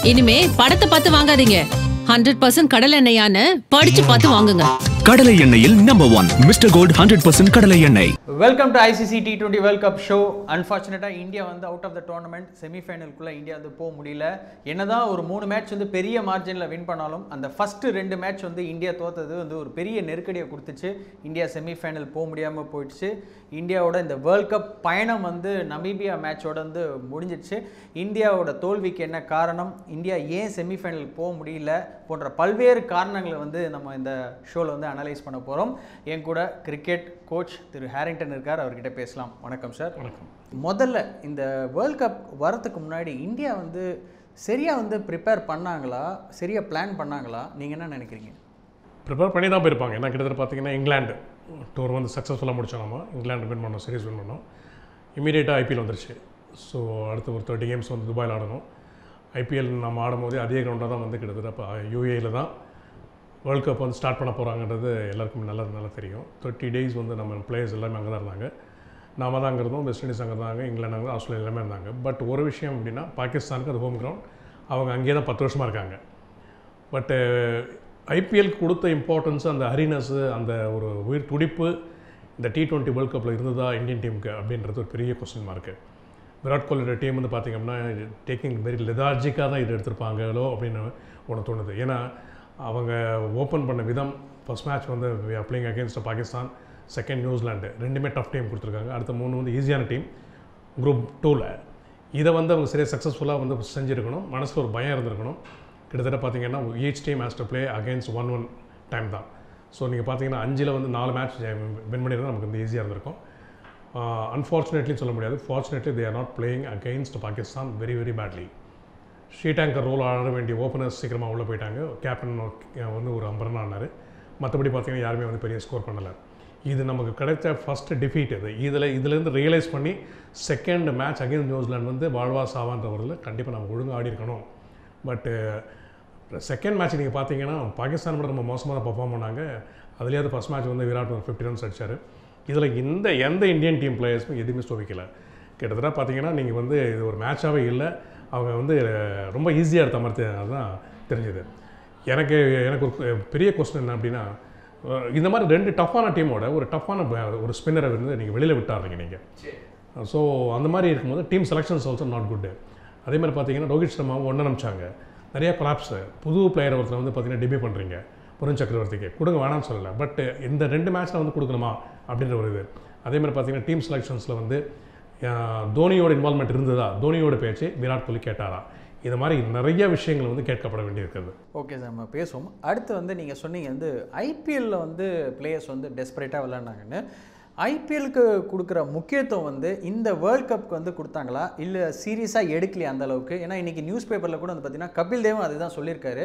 இனிமே படத்தை பார்த்து வாங்காதீங்க ஹண்ட்ரட் பர்சன்ட் கடல் எண்ணெயான்னு படிச்சு பார்த்து வாங்குங்க கடலை எண்ணெயில் number one Mister Gold hundred percent கடலை எண்ணெய் welcome to ICC T twenty World Cup show அன்ஃபார்ச்சுனேட்டாக இந்தியா வந்து அவுட் ஆஃப் த டோர்னமெண்ட் செமிஃபைனலுக்குள்ளே இந்தியா வந்து போக முடியல என்னதான் ஒரு மூணு மேட்ச் வந்து பெரிய மார்ஜினில் வின் பண்ணாலும் அந்த ஃபஸ்ட்டு ரெண்டு மேட்ச் வந்து இந்தியா தோத்தது வந்து ஒரு பெரிய நெருக்கடியை கொடுத்துச்சு இந்தியா செமிஃபைனல் போக முடியாமல் போயிடுச்சு இந்தியாவோட இந்த வேர்ல்ட் கப் பயணம் வந்து நமீபியா மேட்சோட வந்து முடிஞ்சிடுச்சு இந்தியாவோட தோல்விக்கு என்ன காரணம் இந்தியா ஏன் செமிஃபைனலுக்கு போக முடியல போன்ற பல்வேறு காரணங்களை வந்து நம்ம இந்த ஷோவில் வந்து அனலைஸ் பண்ண போகிறோம் என் கூட கிரிக்கெட் கோச் திரு ஹேரிங்டன் இருக்கார் அவர்கிட்ட பேசலாம் வணக்கம் சார் வணக்கம் முதல்ல இந்த வேர்ல்ட் கப் வரதுக்கு முன்னாடி இந்தியா வந்து சரியாக வந்து ப்ரிப்பேர் பண்ணாங்களா சரியாக பிளான் பண்ணாங்களா நீங்கள் என்ன நினைக்கிறீங்க ப்ரிப்பேர் பண்ணி தான் போயிருப்பாங்க ஏன்னா கிட்டத்தட்ட பார்த்தீங்கன்னா இங்கிலாந்து டூர் வந்து சக்ஸஸ்ஃபுல்லாக முடிச்சோம் நம்ம இங்கிலாந்து வின் பண்ணோம் சீரிஸ் வின் பண்ணோம் இமீடியட்டாக ஐபிஎல் வந்துருச்சு ஸோ அடுத்து ஒரு தேர்ட்டி கேம்ஸ் வந்து துபாயில் ஆடணும் ஐபிஎல் நம்ம ஆடும்போது அதே கிரவுண்டாக தான் வந்து கிட்டத்தட்ட இப்போ யூஏயில் தான் வேர்ல்ட் கப் வந்து ஸ்டார்ட் பண்ண போகிறாங்கன்றது எல்லாருக்கும் நல்லா நல்லா தெரியும் தேர்ட்டி டேஸ் வந்து நம்ம பிளேயர்ஸ் எல்லாமே அங்கே தான் இருந்தாங்க நாம தான் அங்கே இருந்தோம் வெஸ்ட் இண்டீஸ் அங்கே இருந்தாங்க இங்கிலாந்து அங்கே ஆஸ்திரேலியா எல்லாமே இருந்தாங்க பட் ஒரு விஷயம் அப்படின்னா பாகிஸ்தானுக்கு அது ஹோம் கிரவுண்ட் அவங்க அங்கேயே தான் பத்து வருஷமாக இருக்காங்க பட்டு ஐபிஎல்க்கு கொடுத்த இம்பார்ட்டன்ஸ் அந்த ஹரினஸ்ஸு அந்த ஒரு உயிர் துடிப்பு இந்த டி டுவெண்ட்டி வேர்ல்ட் கப்பில் இருந்ததா இந்தியன் டீமுக்கு அப்படின்றது ஒரு பெரிய கொஸ்டின் மார்க்கு விராட் கோலியோட டீம் வந்து பார்த்திங்க அப்படின்னா டேக்கிங் வெரி லெதார்ஜிக்காக தான் இது எடுத்திருப்பாங்களோ அப்படின்னு ஒன்று தோணுது ஏன்னா அவங்க ஓப்பன் பண்ண விதம் ஃபர்ஸ்ட் மேட்ச் வந்து playing against Pakistan second New Zealand ரெண்டுமே டஃப் டீம் கொடுத்துருக்காங்க அடுத்த மூணு வந்து ஈஸியான டீம் குரூப் டூவில் இதை வந்து அவங்க சரியாக சக்ஸஸ்ஃபுல்லாக வந்து செஞ்சுருக்கணும் மனசில் ஒரு பயம் இருந்திருக்கணும் கிட்டத்தட்ட பார்த்தீங்கன்னா each team has to play against one one time தான் ஸோ நீங்கள் பார்த்தீங்கன்னா அஞ்சில் வந்து நாலு மேட்ச் வின் பண்ணியிருந்தால் நமக்கு வந்து ஈஸியாக இருந்திருக்கும் அன்ஃபார்ச்சுனேட்லி சொல்ல முடியாது fortunately they are not playing against Pakistan very very badly ஷீட் ஆங்கர் ரோல் ஆட வேண்டிய ஓப்பனர்ஸ் சீக்கிரமாக உள்ளே போயிட்டாங்க கேப்டன் வந்து ஒரு அம்பரன் ஆனார் மற்றபடி பார்த்தீங்கன்னா யாருமே வந்து பெரிய ஸ்கோர் பண்ணலை இது நமக்கு கிடைச்ச ஃபஸ்ட்டு டிஃபீட் இது இதில் இதுலேருந்து ரியலைஸ் பண்ணி செகண்ட் மேட்ச் அகேன்ஸ்ட் நியூசிலாந்து வந்து வாழ்வா சாவான்றவரில் கண்டிப்பாக நம்ம ஒழுங்காக ஆடி இருக்கணும் பட்டு செகண்ட் மேட்ச் நீங்கள் பார்த்தீங்கன்னா பாகிஸ்தான் கூட ரொம்ப மோசமாக தான் பர்ஃபார்ம் பண்ணாங்க அதுலேயாவது ஃபஸ்ட் மேட்ச் வந்து விராட் ஒரு ஃபிஃப்டி ரன்ஸ் அடிச்சார் இதில் இந்த எந்த இந்தியன் டீம் பிளேயர்ஸும் எதுவுமே ஸ்டோவிக்கல கிட்டத்தட்ட பார்த்தீங்கன்னா நீங்கள் வந்து இது ஒரு மேட்சாகவே இல்லை அவங்க வந்து ரொம்ப ஈஸியாக எடுத்த மாதிரி தான் தெரிஞ்சுது எனக்கு எனக்கு ஒரு பெரிய கொஸ்டின் என்ன அப்படின்னா இந்த மாதிரி ரெண்டு டஃப்பான டீமோட ஒரு டஃப்பான ஒரு ஸ்பின்னரை வந்து நீங்கள் வெளியில் விட்டாடுறீங்க நீங்கள் ஸோ அந்த மாதிரி இருக்கும்போது team selections also not good அதே மாதிரி பார்த்தீங்கன்னா ரோஹித் சர்மாவை ஒன்று அனுப்பிச்சாங்க நிறையா கொலாப்ஸு புது பிளேயர் ஒருத்தர் வந்து பார்த்தீங்கன்னா டிபே பண்ணுறீங்க புரன் சக்கரவர்த்திக்கு கொடுங்க வேணாம்னு சொல்லலை பட் இந்த ரெண்டு மேட்ச்சில் வந்து கொடுக்கணுமா அப்படின்ற ஒரு இது அதே மாதிரி பார்த்தீங்கன்னா டீம் செலெக்ஷன்ஸில் வந்து தோனியோட இன்வால்மெண்ட் இருந்ததா தோனியோட பேச்சு விராட் கோலி கேட்டாரா இது மாதிரி நிறைய விஷயங்கள் வந்து கேட்கப்பட வேண்டியிருக்குது ஓகே சார் நம்ம பேசுவோம் அடுத்து வந்து நீங்கள் சொன்னீங்க வந்து ஐபிஎல்லில் வந்து பிளேயர்ஸ் வந்து டெஸ்பரேட்டாக விளையாண்டாங்கன்னு ஐபிஎலுக்கு கொடுக்குற முக்கியத்துவம் வந்து இந்த வேர்ல்ட் கப்புக்கு வந்து கொடுத்தாங்களா இல்லை சீரியஸாக எடுக்கலையா அந்த அளவுக்கு ஏன்னா இன்றைக்கி நியூஸ் பேப்பரில் கூட வந்து பார்த்தீங்கன்னா கபில் தேவும் அதுதான் சொல்லியிருக்காரு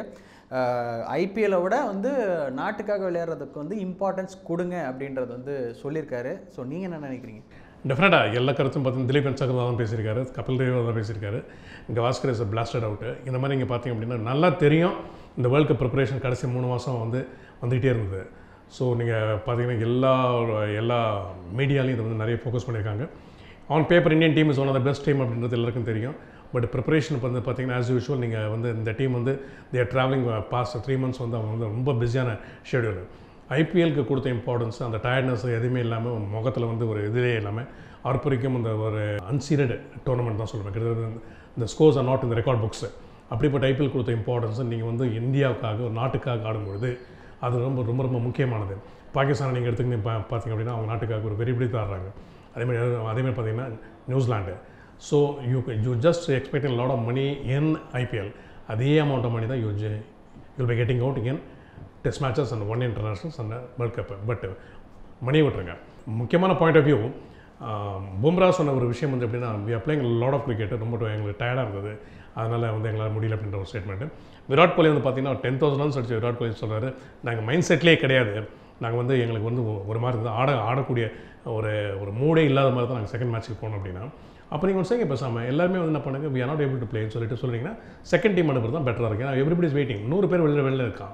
ஐபிஎல்லை விட வந்து நாட்டுக்காக விளையாடுறதுக்கு வந்து இம்பார்ட்டன்ஸ் கொடுங்க அப்படின்றது வந்து சொல்லியிருக்காரு ஸோ நீங்கள் என்ன நினைக்கிறீங்க டெஃபினட்டாக எல்லா கருத்தும் பார்த்தீங்கன்னா திலீப் சக்கரவா தான் பேசியிருக்காரு கபில் தேவ் தான் பேசியிருக்காரு இங்கே வாஸ்கர் இஸ் பிளாஸ்டட் அவுட்டு இந்த மாதிரி நீங்கள் பார்த்தீங்க அப்படின்னா நல்லா தெரியும் இந்த வேர்ல்ட் கப் ப்ரிப்பரேஷன் கடைசி மூணு மாதம் வந்து வந்துகிட்டே இருந்தது ஸோ நீங்கள் பார்த்தீங்கன்னா எல்லா எல்லா மீடியாலையும் இதை வந்து நிறைய ஃபோக்கஸ் பண்ணியிருக்காங்க on paper Indian team is one of the best team அப்படின்றது எல்லாருக்கும் தெரியும் பட் ப்ரிப்பரேஷன் வந்து பார்த்தீங்கன்னா ஆஸ் யூஷுவல் நீங்கள் வந்து இந்த டீம் வந்து their travelling past three months வந்து அவங்க வந்து ரொம்ப பிஸியான ஷெடியூல் ஐபிஎல்க்கு கொடுத்த இம்பார்ட்டன்ஸ் அந்த டயர்ட்னஸ் எதுவுமே இல்லாமல் முகத்தில் வந்து ஒரு இதிலே இல்லாமல் அற்புரிக்கும் அந்த ஒரு அன்சீடட் டோர்னமெண்ட் தான் சொல்லுவேன் கிட்டத்தட்ட இந்த ஸ்கோர்ஸ் ஆர் நாட் இந்த ரெக்கார்ட் புக்ஸ் அப்படிப்பட்ட ஐபிஎல் கொடுத்த இம்பார்ட்டன்ஸ் நீங்கள் வந்து இந்தியாவுக்காக ஒரு நாட்டுக்காக ஆடும்பொழுது அது ரொம்ப ரொம்ப ரொம்ப முக்கியமானது பாகிஸ்தான் நீங்கள் எடுத்துக்கிட்டு பா பார்த்தீங்க அப்படின்னா அவங்க நாட்டுக்காக ஒரு வெறி பிடித்து ஆடுறாங்க அதேமாதிரி அதேமாதிரி பார்த்தீங்கன்னா New Zealand so you you just expecting lot of money in IPL அதே அமௌண்ட் ஆஃப் மணி தான் you you'll by getting out in test matches and one internationals and World Cup but money விட்டுருங்க முக்கியமான பாயிண்ட் ஆஃப் வியூ பும்ரா சொன்ன ஒரு விஷயம் வந்து எப்படின்னா we are playing lot of cricket ரொம்ப எங்களுக்கு டயர்டாக இருந்தது அதனால் வந்து எங்களால் முடியல அப்படின்ற ஒரு ஸ்டேட்மெண்ட்டு விராட் கோலி வந்து பார்த்தீங்கன்னா டென் தௌசண்ட் ரன்ஸ் அடிச்சு விராட் கோலி சொல்கிறாரு நாங்கள் மைண்ட் செட்லேயே கிடையாது நாங்கள் வந்து எங்களுக்கு வந்து ஒரு மாதிரி இருந்து ஆட ஆடக்கூடிய ஒரு ஒரு மூடே இல்லாத மாதிரி தான் நாங்கள் செகண்ட் மேட்ச்சுக்கு போனோம் அப்படின்னா அப்போ நீங்கள் செய்ய பேசாமல் எல்லாருமே வந்து என்ன பண்ணுங்க we are not able to பிளேன்னு சொல்லிட்டு சொல்கிறீங்கன்னா செகண்ட் டீம் அனுப்புறது தான் பெட்டராக இருக்குது ஏன்னா எவ்ரிபடி இஸ் வெயிட்டிங் நூறு பேர் வெளியில் வெளியில் இருக்கான்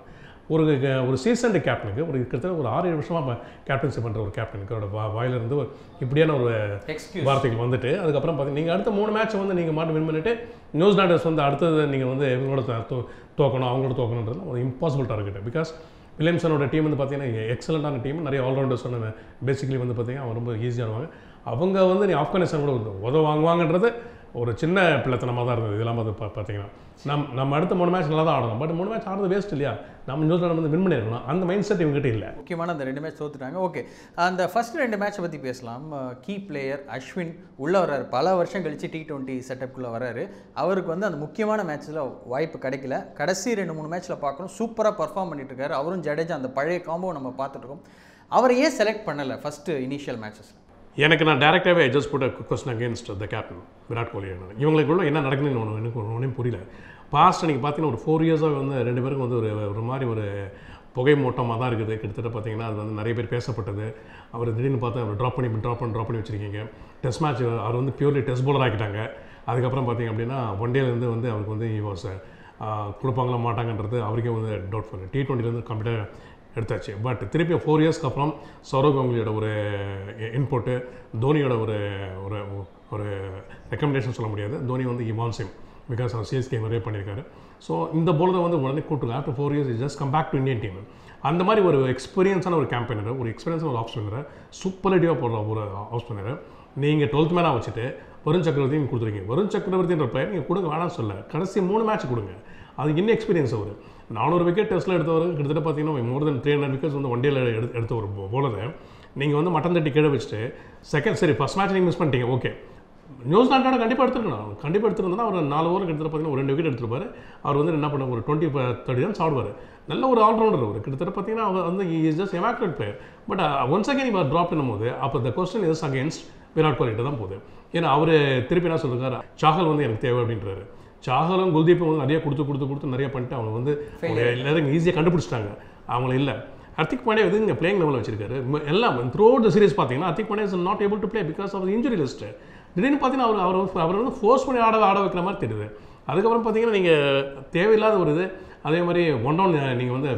ஒரு க- ஒரு சீசன்டு கேப்டனுக்கு ஒரு கிட்டத்தட்ட ஒரு ஆறு ஏழு வருஷமாக கேப்டன்சி பண்ணுற ஒரு கேப்டனுக்கு அவரோட வா வாயிலிருந்து ஒரு இப்படியான ஒரு Excuse. வார்த்தைகள் வந்துட்டு அதுக்கப்புறம் பார்த்தீங்கன்னா நீங்கள் அடுத்த மூணு மேட்ச் வந்து நீங்கள் மாட்டு வின் பண்ணிட்டு நியூசிலாண்டர்ஸ் வந்து அடுத்தது நீங்கள் வந்து இவங்களோட தோ- தோ- தோக்கணும் அவங்களோட தோக்கணுன்றது ஒரு இம்பாசிபிள் டார்கெட் பிகாஸ் வில்லியம்சனோட டீம் வந்து பார்த்தீங்கன்னா எக்ஸலண்ட்டான டீம் நிறைய ஆல்ரவுண்டர்ஸ் சொன்ன பேசிக்கலி வந்து பார்த்தீங்கன்னா அவங்க ரொம்ப ஈஸியானவங்க அவங்க வந்து நீ ஆப்கானிஸ்தான் கூட வந்து உதவ வாங்குவாங்கன்றது ஒரு சின்ன பிள்ளைத்தனமாக தான் இருந்தது இதெல்லாம் பார்த்து பா- பார்த்தீங்கன்னா நம் நம்ம அடுத்த மூணு மேட்ச் நல்லா தான் ஆடணும் பட் மூணு மேட்ச் ஆடுறது வேஸ்ட் இல்லையா நம்ம நியூசிலாந்து வந்து வின் பண்ணியிருக்கணும் அந்த மைண்ட் செட் இவங்ககிட்ட இல்லை முக்கியமான அந்த ரெண்டு மேட்ச் தோத்துட்டாங்க ஓகே அந்த ஃபர்ஸ்ட் ரெண்டு மேட்சை பற்றி பேசலாம் கீ பிளேயர் அஸ்வின் உள்ள வர்றாரு பல வருஷம் கழிச்சு டி டுவெண்ட்டி செட்டப்குள்ளே வராரு அவருக்கு வந்து அந்த முக்கியமான மேட்ச்சில் வாய்ப்பு கிடைக்கல கடைசி ரெண்டு மூணு மேட்ச்சில் பார்க்கணும் சூப்பராக பர்ஃபார்ம் பண்ணிட்டு இருக்காரு அவரும் ஜடேஜா அந்த பழைய காம்போ நம்ம பார்த்துட்டு இருக்கோம் அவரை ஏன் செலக்ட் பண்ணலை ஃபஸ்ட்டு இனிஷியல் மேட்சஸ் எனக்கு நான் டேரெக்டாகவே ஜஸ்ட் போட்ட question against the captain Virat Kohli இவங்களுக்குள்ள என்ன நடக்குதுன்னு ஒன்று எனக்கு ஒன்றும் புரியல பாஸ்ட் நீங்கள் பார்த்தீங்கன்னா ஒரு ஃபோர் இயர்ஸாக வந்து ரெண்டு பேருக்கும் வந்து ஒரு ஒரு மாதிரி ஒரு புகை மூட்டமாக தான் இருக்குது கிட்டத்தட்ட பார்த்தீங்கன்னா அது வந்து நிறைய பேர் பேசப்பட்டது அவர் திடீர்னு பார்த்தா அவர் ட்ராப் பண்ணி ட்ராப் பண்ணி ட்ராப் பண்ணி வச்சிருக்கீங்க டெஸ்ட் மேட்ச் அவர் வந்து பியூர்லி டெஸ்ட் bowler ஆக்கிட்டாங்க அதுக்கப்புறம் பார்த்தீங்க அப்படின்னா ஒன் டேலேருந்து வந்து அவருக்கு வந்து he was, ஆஹ், கொடுப்பாங்களா மாட்டாங்கன்றது அவருக்கே வந்து டவுட் பண்ணு டி டுவெண்ட்டிலேருந்து கம்ப்ளீட்டாக எடுத்தாச்சு பட் திருப்பி ஃபோர் இயர்ஸ்க்கு அப்புறம் சௌரவ் கங்குலியோட ஒரு இன்புட்டு தோனியோட ஒரு ஒரு ஒரு ரெக்கமெண்டேஷன் சொல்ல முடியாது தோனி வந்து இமான்சிம் பிகாஸ் அவர் சிஎஸ்கே நிறைய பண்ணியிருக்காரு ஸோ இந்த போலரை வந்து உடனே கூட்டுங்க after four years is just come back to Indian team அந்த மாதிரி ஒரு எக்ஸ்பீரியன்ஸான ஒரு கேம்பெயினரை ஒரு எக்ஸ்பீரியன்ஸான ஒரு ஆஃப் ஸ்பின்னரை சூப்பர்லேட்டிவாக போடுற ஒரு ஆஃப் ஸ்பின்னரை நீங்கள் டுவெல்த் மேனாக வச்சுட்டு வருண் சக்கரவர்த்தி நீங்கள் கொடுத்துருக்கீங்க வருண் சக்கரவர்த்தின்ற பிளேயர் நீங்கள் கொடுங்க வேணாம்னு சொல்ல கடைசி மூணு மேட்ச் கொடுங்க அது இன்னும் எக்ஸ்பீரியன்ஸ் அவர் நானூறு விக்கெட் டெஸ்ட்டில் எடுத்தவர் கிட்டத்தட்ட பார்த்தீங்கன்னா more than three hundred wickets வந்து ஒன் டேல எடுத்து எடுத்த ஒரு போலரை நீங்கள் வந்து மட்டன் தட்டி கீழே வச்சுட்டு செகண்ட் சரி ஃபஸ்ட் மேட்ச் நீங்கள் மிஸ் பண்ணிட்டீங்க ஓகே நியூசிலாண்டோட கண்டிப்பாக எடுத்துருக்கணும் கண்டிப்பாக எடுத்துருந்தா ஒரு நாலு ஓவர் கிட்டத்தட்ட பார்த்தீங்கன்னா ஒரு ரெண்டு விக்கெட் எடுத்துருப்பாரு அவர் வந்து என்ன பண்ண ஒரு டுவெண்ட்டி தேர்ட்டி ரன்ஸ் ஆடுவார் நல்ல ஒரு ஆல்ரவுண்டர் அவர் கிட்டத்தட்ட பார்த்தீங்கன்னா அவர் வந்து is just immaculate player but once again இவர் ட்ராப் பண்ணும்போது அப்போ the question is against Virat கோலிகிட்ட தான் போகுது ஏன்னா அவர் திருப்பி என்ன சொல்றாரு சாகல் வந்து எனக்கு தேவை அப்படின்றாரு சாகலும் குல்தீப்பும் வந்து நிறைய கொடுத்து கொடுத்து கொடுத்து நிறைய பண்ணிட்டு அவங்க வந்து அவங்க எல்லாரும் ஈஸியாக கண்டுபிடிச்சிட்டாங்க அவங்கள இல்லை ஹர்திக் பாண்டியா வந்து இங்கே பிளேயிங் லெவலில் வச்சிருக்காரு ம- எல்லாம் த்ரூ த சீரிஸ் பார்த்தீங்கன்னா Hardik Pandya is not able to play because of injury list திடீர்னு பார்த்தீங்கன்னா அவர் அவர் வந்து- அவர் வந்து ஃபோர்ஸ் பண்ணி ஆட ஆட வைக்கிற மாதிரி தெரியுது அதுக்கப்புறம் பார்த்தீங்கன்னா நீங்கள் தேவையில்லாத ஒரு இது அதே மாதிரி ஒன் டவுன் நீங்கள் வந்து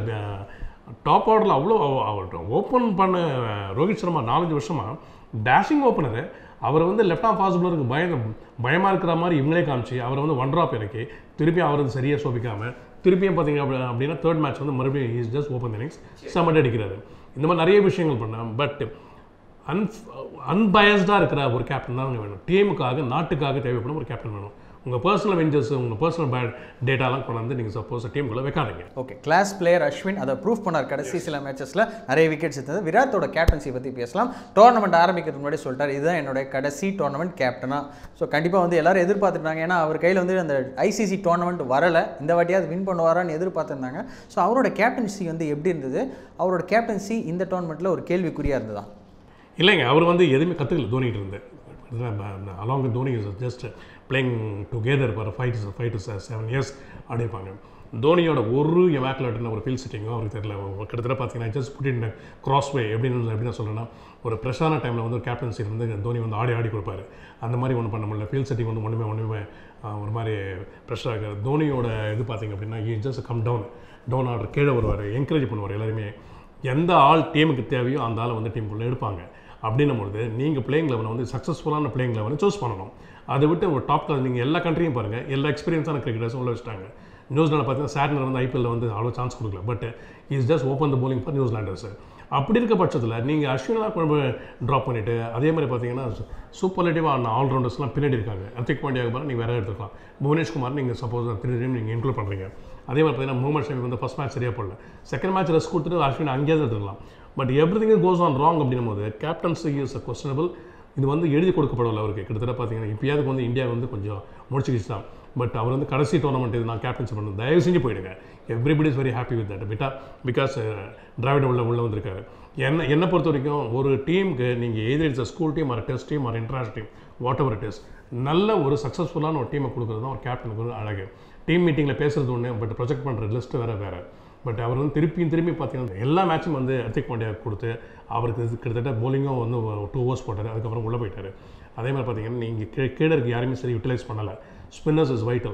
டாப் ஆர்டரில் அவ்வளோ ஓப்பன் பண்ண ரோஹித் சர்மா நாலஞ்சு வருஷமாக டேஷிங் ஓப்பனரு அவர் வந்து லெஃப்ட் ஆஃப் ஃபாஸ்ட் பவுலருக்கு பயம் பயமாக இருக்கிற மாதிரி இவங்களே காமிச்சு அவரை வந்து ஒன் ட்ராப் இறக்கி திருப்பி அவர் வந்து சரியாக சோபிக்காமல் திருப்பியும் பார்த்தீங்க அப்படி- அப்படின்னா தேர்ட் மேட்ச் வந்து மறுபடியும் இஸ் ஜஸ்ட் ஓப்பன் இன்னிங்ஸ் செம்மட் அடிக்கிறாரு இந்த மாதிரி நிறைய விஷயங்கள் பண்ணேன் பட் அன் அன்பயஸ்டாக இருக்கிற ஒரு கேப்டன் தான் வேணும் டீமுக்காக நாட்டுக்காக தேவைப்படும் ஒரு கேப்டன் வேணும் உங்கள் பர்சனல் வெஞ்சர்ஸ் உங்கள் பர்சனல் பேட் டேட்டாலாம் கொண்டாந்து நீங்கள் சப்போஸ் டீமுக்குள்ளே வைக்காதீங்க ஓகே கிளாஸ் பிளேயர் அஸ்வின் அதை ப்ரூவ் பண்ணார் கடைசி சில மேட்சஸில் நிறைய விக்கெட்ஸ் எடுத்தது விராட்டோட கேப்டன்சி பற்றி பேசலாம் டோர்னமெண்ட் ஆரம்பிக்கிறதுக்கு முன்னாடி சொல்லிட்டார் இதுதான் என்னோட கடைசி டோர்னமெண்ட் கேப்டனா ஸோ கண்டிப்பாக வந்து எல்லாரும் எதிர்பார்த்துருந்தாங்க ஏன்னா அவர் கையில் வந்து அந்த ஐசிசி டோர்னமெண்ட் வரலை இந்த வாட்டியாவது வின் பண்ணுவாரான்னு எதிர்பார்த்துருந்தாங்க ஸோ அவரோட கேப்டன்சி வந்து எப்படி இருந்தது அவரோட கேப்டன்சி இந்த டோர்னமெண்ட்டில் ஒரு கேள்விக்குறியாக இருந்ததா இல்லைங்க அவர் வந்து எதுவுமே கற்றுக்கல தோனிகிட்ட இருந்து along with Dhoni is just playing together for five to five to seven years அப்படிப்பாங்க தோனியோட ஒரு எவாக்குலேட்னு ஒரு ஃபீல் செட்டிங்கோ அவருக்கு தெரியல ஒரு கிட்டத்தட்ட பார்த்தீங்கன்னா just put in cross way எப்படின்னு எப்படி நான் சொல்கிறேன்னா ஒரு ப்ரெஷரான டைமில் வந்து ஒரு கேப்டன்சி வந்து தோனி வந்து ஆடி ஆடி கொடுப்பாரு அந்த மாதிரி ஒன்று பண்ண முடியல ஃபீல் செட்டிங் வந்து ஒன்றுமே ஒன்றுமே ஆஹ், ஒரு மாதிரி ப்ரெஷராக இருக்காது தோனியோட இது பார்த்தீங்க அப்படின்னா he just come down down order கீழே வருவார் என்கரேஜ் பண்ணுவார் எல்லாருமே எந்த ஆள் டீமுக்கு தேவையோ அந்த ஆளை வந்து டீமுக்குள்ளே எடுப்பாங்க அப்படின்னும் பொழுது நீங்கள் பிளேயிங் லெவனை வந்து சக்ஸஸ்ஃபுல்லான பிளேயிங் லெவனை சூஸ் பண்ணணும் அதை விட்டு ஒரு டாப் கிளாஸ் நீங்கள் எல்லா கண்ட்ரியும் பாருங்கள் எல்லா எக்ஸ்பீரியன்ஸான கிரிக்கெட்டர்ஸும் உள்ள வச்சுட்டாங்க நியூசிலாந்து பார்த்தீங்கன்னா சாட்னர் வந்து ஐபிஎல்ல வந்து அவ்வளோ சான்ஸ் கொடுக்கல but is just open the bowling for New Zealanders அப்படி இருக்க பட்சத்தில் நீங்கள் அஸ்வினெலாம் கொண்டு போய் ட்ராப் பண்ணிவிட்டு அதே மாதிரி பார்த்தீங்கன்னா சூப்பர்லேட்டிவாக ஆல்ரவுண்டர்ஸ்லாம் பின்னாடி இருக்காங்க ஹர்திக் பாண்டியாவுக்கு பதிலா நீங்கள் வேற எடுத்துக்கலாம் புவனேஷ்குமார் நீங்கள் சப்போஸ் த்ரீ டீம் நீங்கள் இன்க்ளூட் பண்ணுறீங்க அதே மாதிரி பார்த்தீங்கன்னா முகமது ஷமி வந்து ஃபஸ்ட் மேட்ச் சரியாக போடல செகண்ட் மேட்ச் ரெஸ்ட் கொடுத்துட்டு அஸ்வின் அங்கேயே தான் எடுத்துக்கலாம் but everything goes on wrong அப்படின்னும் போது கேப்டன்சி இஸ் அ கொஸ்டனபிள் இது வந்து எழுதி கொடுக்கப்படவில்லை அவருக்கு கிட்டத்தட்ட பார்த்தீங்கன்னா இப்போயாவது வந்து இந்தியா வந்து கொஞ்சம் முடிச்சுக்கிச்சு தான் பட் அவர் வந்து கடைசி டோர்னமெண்ட் இது நான் கேப்டன்சி பண்ணணும் தயவு செஞ்சு போயிடுங்க everybody is very happy with that பிட்டா பிகாஸ் டிராவிட உள்ள உள்ள வந்திருக்காரு என்ன என்னை பொறுத்த வரைக்கும் ஒரு டீமுக்கு நீங்கள் எதிர் it's school team or test team or international team whatever it is நல்ல ஒரு சக்ஸஸ்ஃபுல்லான ஒரு டீமை கொடுக்குறது தான் ஒரு கேப்டனுக்கு ஒரு அழகு டீம் மீட்டிங்கில் பேசுறது ஒன்று பட் ப்ரொஜெக்ட் பண்ணுற லிஸ்ட்டு வேறு வேறு பட் அவர் வந்து திருப்பியும் திரும்பி பார்த்தீங்கன்னா எல்லா மேட்சும் வந்து ஹர்திக் பாண்டியா கொடுத்து அவருக்கு இது கிட்டத்தட்ட bowling-உம் வந்து டூ ஓவர்ஸ் போட்டார் அதுக்கப்புறம் உள்ளே போயிட்டார் அதே மாதிரி பார்த்தீங்கன்னா நீங்கள் கீழே இருக்க யாருமே சரி யூட்டிலைஸ் பண்ணலை spinners is vital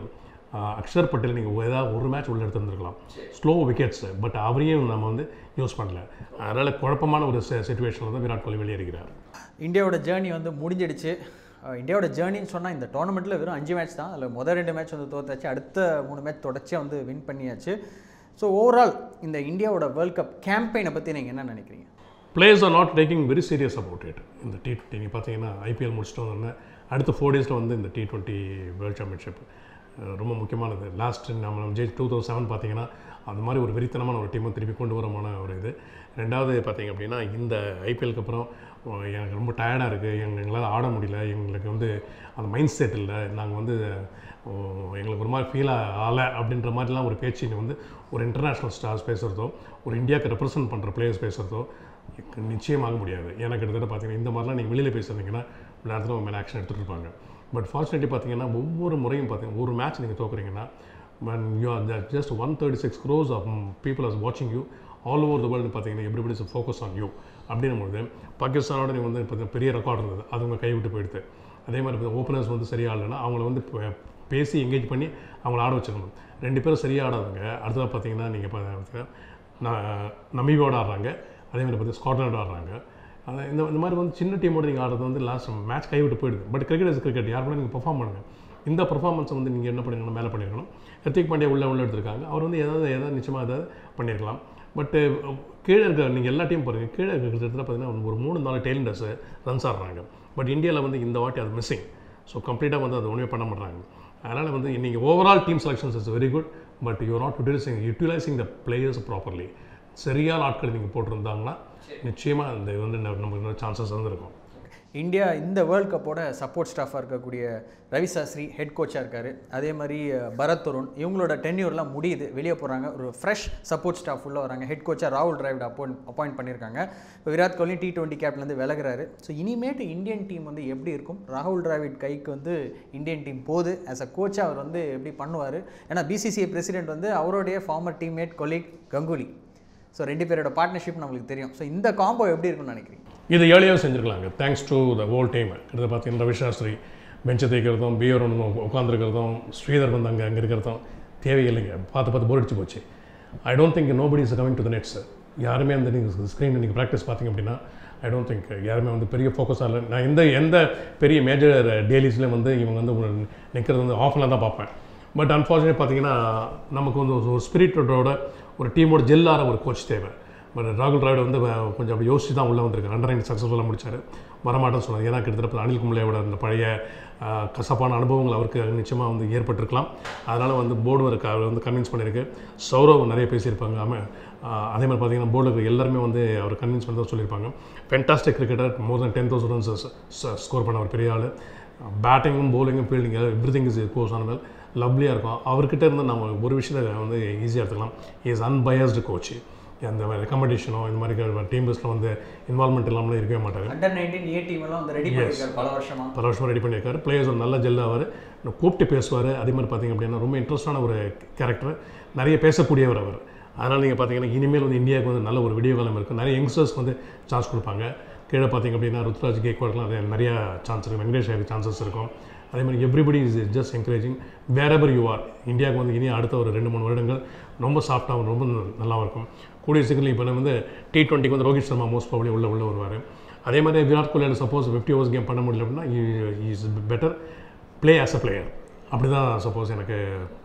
ah Axar Patel நீங்கள் ஏதாவது ஒரு மேட்ச் உள்ள எடுத்துருந்துருக்கலாம் ஸ்லோ விக்கெட்ஸ் பட் அவரையும் நம்ம வந்து யூஸ் பண்ணல அதனால் குழப்பமான ஒரு சுச்சுவேஷனில் தான் விராட் கோலி வெளியேறுகிறார் இந்தியாவோட ஜேர்னி வந்து முடிஞ்சிடுச்சு அஹ் இந்தியாவோட ஜேர்னின்னு சொன்னால் இந்த டோர்னமெண்ட்டில் வெறும் அஞ்சு மேட்ச் தான் அதில் முதல் ரெண்டு மேட்ச் வந்து தோத்தாச்சு அடுத்த மூணு மேட்ச் தொடர்ச்சியாக வந்து வின் பண்ணியாச்சு ஸோ ஓவரால் இந்த இந்தியாவோட வேர்ல்ட் கப் கேம்பெயினை பற்றி நீங்கள் என்ன நினைக்கிறீங்க players are not taking very serious about it இந்த டி டுவெண்ட்டி நீங்கள் பார்த்தீங்கன்னா ஐபிஎல் முடிச்சிட்டு வந்தோடனே அடுத்த ஃபோர் டேஸில் வந்து இந்த டி டுவெண்ட்டி வேர்ல்ட் சாம்பியன்ஷிப் ரொம்ப முக்கியமானது லாஸ்ட் நம்ம நம்ம ஜெய் டூ தௌசண்ட் செவன் பார்த்தீங்கன்னா அந்த மாதிரி ஒரு வெறித்தனமான ஒரு டீமை திருப்பி கொண்டு வரமான ஒரு இது ரெண்டாவது பார்த்தீங்க அப்படின்னா இந்த ஐபிஎல்க்கு அப்புறம் அஹ், எனக்கு ரொம்ப டயர்டாக இருக்குது எங்க எங்களால் ஆட முடியல எங்களுக்கு வந்து அந்த மைண்ட் செட் இல்லை நாங்கள் வந்து ஓ, எங்களுக்கு ஒரு மாதிரி ஃபீல் ஆகலை அப்படின்ற மாதிரிலாம் ஒரு பேச்சு வந்து ஒரு இன்டர்நேஷ்னல் ஸ்டார்ஸ் பேசுகிறதோ ஒரு இந்தியாவுக்கு ரெப்ரசன்ட் பண்ணுற பிளேயர்ஸ் பேசுகிறதோ நிச்சயமாக முடியாது ஏன்னா கிட்டத்தட்ட பார்த்தீங்கன்னா இந்த மாதிரிலாம் நீங்கள் வெளியில் பேசுறீங்கன்னா நேரத்தில் உங்கள் மேலே ஆக்ஷன் எடுத்துகிட்டு இருப்பாங்க பட் ஃபார்ச்சுனேட்லி பார்த்தீங்கன்னா ஒவ்வொரு முறையும் பார்த்தீங்கன்னா ஒரு மேட்ச் நீங்கள் தோக்குறீங்கன்னா when you are that just 136 crores of mm, people are watching you all over the world பார்த்தீங்கன்னா everybody is focus on you அப்படின்னும்போது பாகிஸ்தானோட நீ வந்து இப்போ பெரிய ரெக்கார்ட் இருந்தது அது உங்கள் கைவிட்டு போயிடுது அதே மாதிரி ஓப்பனர்ஸ் வந்து சரியா இல்லைன்னா அவங்கள வந்து பே- பேசி எங்கேஜ் பண்ணி அவங்கள ஆட வச்சிடணும் ரெண்டு பேரும் சரியா ஆடாதவங்க அடுத்ததாக பார்த்தீங்கன்னா நீங்கள் பார்த்தீங்கன்னா நமீபோட ஆடுறாங்க அதே மாதிரி பார்த்தீங்கன்னா ஸ்காட்லாண்ட் ஆடுறாங்க அது இந்த இந்த மாதிரி வந்து சின்ன டீமோட நீங்கள் ஆடுறது வந்து லாஸ்ட் மேட்ச் கைவிட்டு போயிடுது பட் கிரிக்கெட் இஸ் கிரிக்கெட் யார் கூட நீங்கள் பெர்ஃபார்ம் பண்ணுங்கள் இந்த பர்ஃபார்மன்ஸை வந்து நீங்கள் என்ன பண்ணிருக்கணும் மேலே பண்ணியிருக்கணும் ஹர்திக் பாண்டியா உள்ள உள்ள எடுத்திருக்காங்க அவர் வந்து ஏதாவது ஏதாவது நிச்சயமாக ஏதாவது பண்ணியிருக்கலாம் பட்டு கீழே இருக்க நீங்கள் எல்லா டீம் பாருங்கள் கீழே இருக்கிற கிட்டத்தட்ட பார்த்தீங்கன்னா ஒரு மூணு நாலு டெய்லண்டர்ஸ் ரன்ஸ் ஆடுறாங்க பட் இந்தியாவில் வந்து இந்த வாட்டி அது மிஸ்ஸிங் ஸோ கம்ப்ளீட்டாக வந்து அது ஒன்றுமே பண்ண மாட்டாங்க அதனால் வந்து நீங்கள் overall team selections is very good but you not utilising utilising the players properly சரியான ஆட்கள் நீங்கள் போட்டிருந்தாங்கன்னா நிச்சயமாக இந்த இது வந்து நம்ம- நமக்கு சான்சஸ் வந்து இருக்கும் இந்தியா இந்த வேர்ல்ட் கப்போட சப்போர்ட் ஸ்டாஃபாக இருக்கக்கூடிய ரவி சாஸ்திரி ஹெட் கோச்சாக இருக்கார் அதே மாதிரி அஹ், பரத் தருண் இவங்களோட டென்யூர்லாம் முடியுது வெளியே போகிறாங்க ஒரு ஃப்ரெஷ் சப்போர்ட் ஸ்டாஃப் உள்ள வராங்க ஹெட் கோச்சாக ராகுல் டிராவிட் அப்பாயிண்ட் அப்பாயிண்ட் பண்ணியிருக்காங்க இப்போ விராட் கோலி டி டுவெண்ட்டி கேப்லேருந்து விலகுறாரு ஸோ இனிமேட்டு இந்தியன் டீம் வந்து எப்படி இருக்கும் ராகுல் டிராவிட் கைக்கு வந்து இந்தியன் டீம் போகுது ஆஸ் அ கோச் அவர் வந்து எப்படி பண்ணுவார் ஏன்னா பிசிசிஐ பிரசிடென்ட் வந்து அவருடைய former teammate colleague Ganguly so ரெண்டு பேரோட பார்ட்னர்ஷிப் நம்மளுக்கு தெரியும் ஸோ இந்த காம்போ எப்படி இருக்கும்னு நினைக்கிறீங்க இது ஏர்லியாக செஞ்சுருக்கலாங்க thanks to the whole team கிட்டத்தட்ட பார்த்தீங்கன்னா ரவி சாஸ்திரி பெஞ்சை தேய்க்கிறதும் பியர் ஒன்று உட்காந்துருக்கிறதும் ஸ்ரீதர் வந்து அங்கே அங்கே இருக்கிறதும் தேவையில்லைங்க பார்த்து பார்த்து போர் அடிச்சு போச்சு I don't think nobody is coming to the nets யாருமே அந்த நீங்கள் ஸ்க்ரீன் நீங்கள் ப்ராக்டிஸ் பார்த்தீங்க அப்படின்னா ஐ டோன்ட் திங்க் யாருமே வந்து பெரிய ஃபோக்கஸாக இல்லை நான் எந்த எந்த பெரிய மேஜர் டெய்லிஸ்லேயும் வந்து இவங்க வந்து நிற்கிறது வந்து ஆஃப்லாம் தான் பார்ப்பேன் பட் அன்ஃபார்ச்சுனேட் பார்த்தீங்கன்னா நமக்கு வந்து ஒரு ஸ்பிரிட்டோட ஒரு டீமோட ஜெல்லார ஒரு கோச் தேவை பட் ராகுல் டிராவிட் வந்து அஹ், கொஞ்சம் அப்படி யோசிச்சு தான் உள்ளே வந்திருக்காரு அண்டர் நைன் சக்ஸஸ்ஃபுல்லாக முடிச்சார் வரமாட்டேன்னு சொன்னார் ஏன்னா கிட்டத்தட்ட அனில் கும்ளையோட அந்த பழைய அஹ், கசப்பான அனுபவங்கள் அவருக்கு நிச்சயமாக வந்து ஏற்பட்டிருக்கலாம் அதனால் வந்து போர்டு ஒர்க் அவர் வந்து கன்வின்ஸ் பண்ணியிருக்கு சௌரவ் நிறைய பேசியிருப்பாங்க ஆமாம் அஹ், அதே மாதிரி பார்த்தீங்கன்னா போர்டு இருக்கிற எல்லாருமே வந்து அவர் கன்வின்ஸ் பண்ணி தான் சொல்லியிருப்பாங்க fantastic cricketer more than ten thousand runs score பண்ண ஒரு பெரிய ஆள் பேட்டிங்கும் bowling-ம் fielding everything is goes ஆனமல் லவ்லியாக இருக்கும் அவர்கிட்ட இருந்து நம்ம ஒரு விஷயத்தை வந்து ஈஸியாக எடுத்துக்கலாம் இஸ் அன்பயஸ்டு கோச் அந்த ரெக்கமெண்டேஷனோ இந்த மாதிரி டீம் பெஸ்ட்டில் வந்து இன்வால்மெண்ட் இல்லாமலே இருக்கவே மாட்டார் அண்டர் நைன்டீன் ஏ டீம் எல்லாம் வந்து ரெடி பண்ணியிருக்காரு பல வருஷமா பல வருஷமாக ரெடி பண்ணியிருக்காரு பிளேயர்ஸ் ஒரு நல்ல ஜெல் அவர் கூப்பிட்டு பேசுவார் அதே மாதிரி பார்த்தீங்க அப்படின்னா ரொம்ப இன்ட்ரெஸ்டான ஒரு கேரக்டர் நிறைய பேசக்கூடியவர் அவர் அதனால் நீங்கள் பார்த்தீங்கன்னா இனிமேல் வந்து இந்தியாவுக்கு வந்து நல்ல ஒரு விடியோ காலம் இருக்குது நிறைய யங்ஸ்டர்ஸ்க்கு வந்து சான்ஸ் கொடுப்பாங்க கீழே பார்த்தீங்க அப்படின்னா ருத்ராஜ் கேக்வாட்லாம் நிறைய நிறைய சான்ஸ் இருக்குது வெங்கடேஷ் ஐயருக்கு சான்சஸ் இருக்கும் அதே மாதிரி everybody is just encouraging wherever you are இந்தியாவுக்கு வந்து இனி அடுத்த ஒரு ரெண்டு மூணு வருடங்கள் ரொம்ப சாஃப்டாகவும் ரொம்ப நல்லா இருக்கும் கூடிய சீக்கிரம் இப்போ வந்து டி டுவெண்ட்டிக்கு வந்து ரோஹித் சர்மா மோஸ்ட் ப்ராப்ளி உள்ள உள்ள வருவார் அதே மாதிரி விராட் கோலியால் சப்போஸ் ஃபிஃப்டி ஓவர்ஸ் கேம் பண்ண முடியல அப்படின்னா is better play as a player அப்படி தான் சப்போஸ் எனக்கு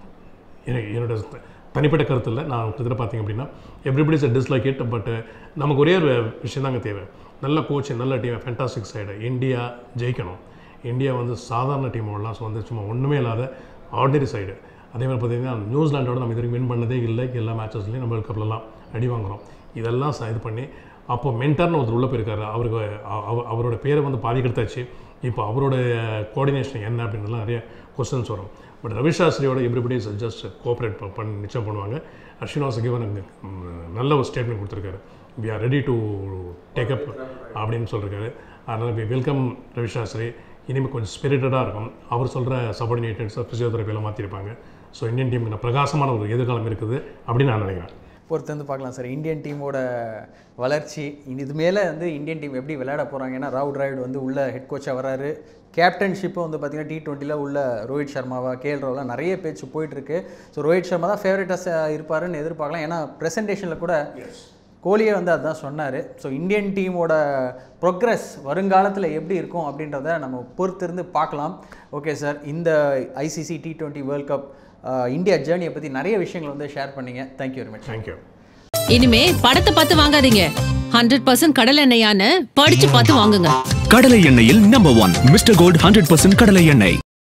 எனக்கு என்னோட தனிப்பட்ட கருத்து இல்லை நான் கிட்டத்தட்ட பார்த்தீங்க அப்படின்னா everybody is dislike it but நமக்கு ஒரே ஒரு விஷயம் தாங்க தேவை நல்ல கோச் நல்ல டீம் ஃபேண்டாஸ்டிக் சைடு இந்தியா ஜெயிக்கணும் இந்தியா வந்து சாதாரண டீமோடலாம் வந்து சும்மா ஒன்றுமே இல்லாத ஆர்டினரி சைடு அதே மாதிரி பார்த்தீங்கன்னா நியூசிலாண்டோட நம்ம இது வரைக்கும் வின் பண்ணதே இல்லை எல்லா மேட்சஸ்லையும் நம்ம வேர்ல்ட் கப்லலாம் அடி வாங்குறோம் இதெல்லாம் ச- இது பண்ணி அப்போ மென்டர்னு ஒருத்தர் உள்ளே போயிருக்காரு அவருக்கு அ- அவ- அவரோட பேரை வந்து பாதி கெடுத்தாச்சு இப்போ அவரோட கோஆர்டினேஷன் என்ன அப்படின்றலாம் நிறைய கொஸ்டின்ஸ் வரும் பட் ரவி சாஸ்திரியோட எவ்ரிபடி இஸ் ஜஸ்ட் கோஆப்ரேட் பண்ணி நிச்சயம் பண்ணுவாங்க அஸ்வினாஸ் கிவன் நல்ல ஒரு ஸ்டேட்மெண்ட் கொடுத்துருக்காரு we are ready to take up அப்படின்னு சொல்லியிருக்காரு அதனால் வி வெல்கம் ரவி சாஸ்திரி இனிமேல் கொஞ்சம் ஸ்பிரிட்டடாக இருக்கும் அவர் சொல்கிற சபார்டினேட்டட்ஸை ஃபிசியோதெரப்பியில் மாற்றிருப்பாங்க ஸோ இந்தியன் டீமுக்கு பிரகாசமான ஒரு எதிர்காலம் இருக்குது அப்படின்னு நான் நினைக்கிறேன் பொறுத்து வந்து பார்க்கலாம் சார் இந்தியன் டீமோட வளர்ச்சி இனி இது மேலே வந்து இந்தியன் டீம் எப்படி விளையாட போகிறாங்க ஏன்னா ராகுல் டிராவிட் வந்து உள்ள ஹெட் கோச்சாக வராரு கேப்டன்ஷிப்பும் வந்து பார்த்தீங்கன்னா டி டுவெண்ட்டியில் உள்ள ரோஹித் சர்மாவா கேஎல் ராவெலாம் நிறைய பேச்சு போயிட்டுருக்கு ஸோ ரோஹித் சர்மா தான் ஃபேவரட்டாக இருப்பாருன்னு எதிர்பார்க்கலாம் ஏன்னா ப்ரெசன்டேஷனில் கூட கோலியே வந்து அதுதான் சொன்னார் ஸோ இந்தியன் டீமோட ப்ரோக்ரஸ் வருங்காலத்தில் எப்படி இருக்கும் அப்படின்றத நம்ம பொறுத்திருந்து பார்க்கலாம் ஓகே சார் இந்த ICC T twenty World Cup India ஜேர்னியை பற்றி நிறைய விஷயங்கள் வந்து ஷேர் பண்ணீங்க தேங்க்யூ வெரி மச் தேங்க்யூ இனிமே படத்தை பார்த்து வாங்காதீங்க ஹண்ட்ரட் பர்சன்ட் கடல் எண்ணெயான்னு படிச்சு பார்த்து வாங்குங்க கடலை எண்ணெயில் number one Mister Gold hundred percent கடலை எண்ணெய்